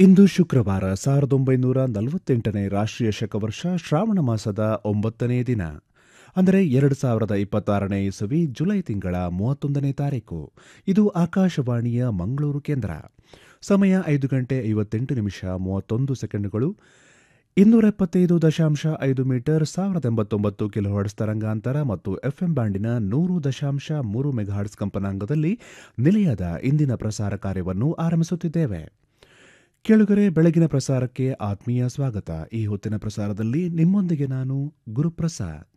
ಇಂದು ಶುಕ್ರವಾರ ಸಾವಿರದ ಒಂಬೈನೂರ ನಲವತ್ತೆಂಟನೇ ರಾಷ್ಟ್ರೀಯ ಶಕವರ್ಷ ಶ್ರಾವಣ ಮಾಸದ ಒಂಬತ್ತನೇ ದಿನ ಅಂದರೆ ಎರಡು ಸಾವಿರದ ಇಪ್ಪತ್ತಾರನೇ ಇಸವಿ ಜುಲೈ ತಿಂಗಳ ಮೂವತ್ತೊಂದನೇ ತಾರೀಕು ಇದು ಆಕಾಶವಾಣಿಯ ಮಂಗಳೂರು ಕೇಂದ್ರ ಸಮಯ ಐದು ಗಂಟೆ ಐವತ್ತೆಂಟು ನಿಮಿಷ ಮೂವತ್ತೊಂದು ಸೆಕೆಂಡುಗಳು ಇನ್ನೂರ ಎಪ್ಪತ್ತೈದು ದಶಾಂಶ ಐದು ಮೀಟರ್ ಸಾವಿರದ ಎಂಬತ್ತೊಂಬತ್ತು ಕಿಲೋಹರ್ಟ್ಸ್ ತರಂಗಾಂತರ ಮತ್ತು ಎಫ್ಎಂ ಬ್ಯಾಂಡಿನ ನೂರು ದಶಾಂಶ ಮೂರು ಮೆಗಾಹರ್ಟ್ಸ್ ಕಂಪನಾಂಗದಲ್ಲಿ ನಿಲಯದ ಇಂದಿನ ಪ್ರಸಾರ ಕಾರ್ಯವನ್ನು ಆರಂಭಿಸುತ್ತಿದ್ದೇವೆ ಕೇಳುಗರೆ ಬೆಳಗಿನ ಪ್ರಸಾರಕ್ಕೆ ಆತ್ಮೀಯ ಸ್ವಾಗತ ಈ ಹೊತ್ತಿನ ಪ್ರಸಾರದಲ್ಲಿ ನಿಮ್ಮೊಂದಿಗೆ ನಾನು ಗುರುಪ್ರಸಾದ್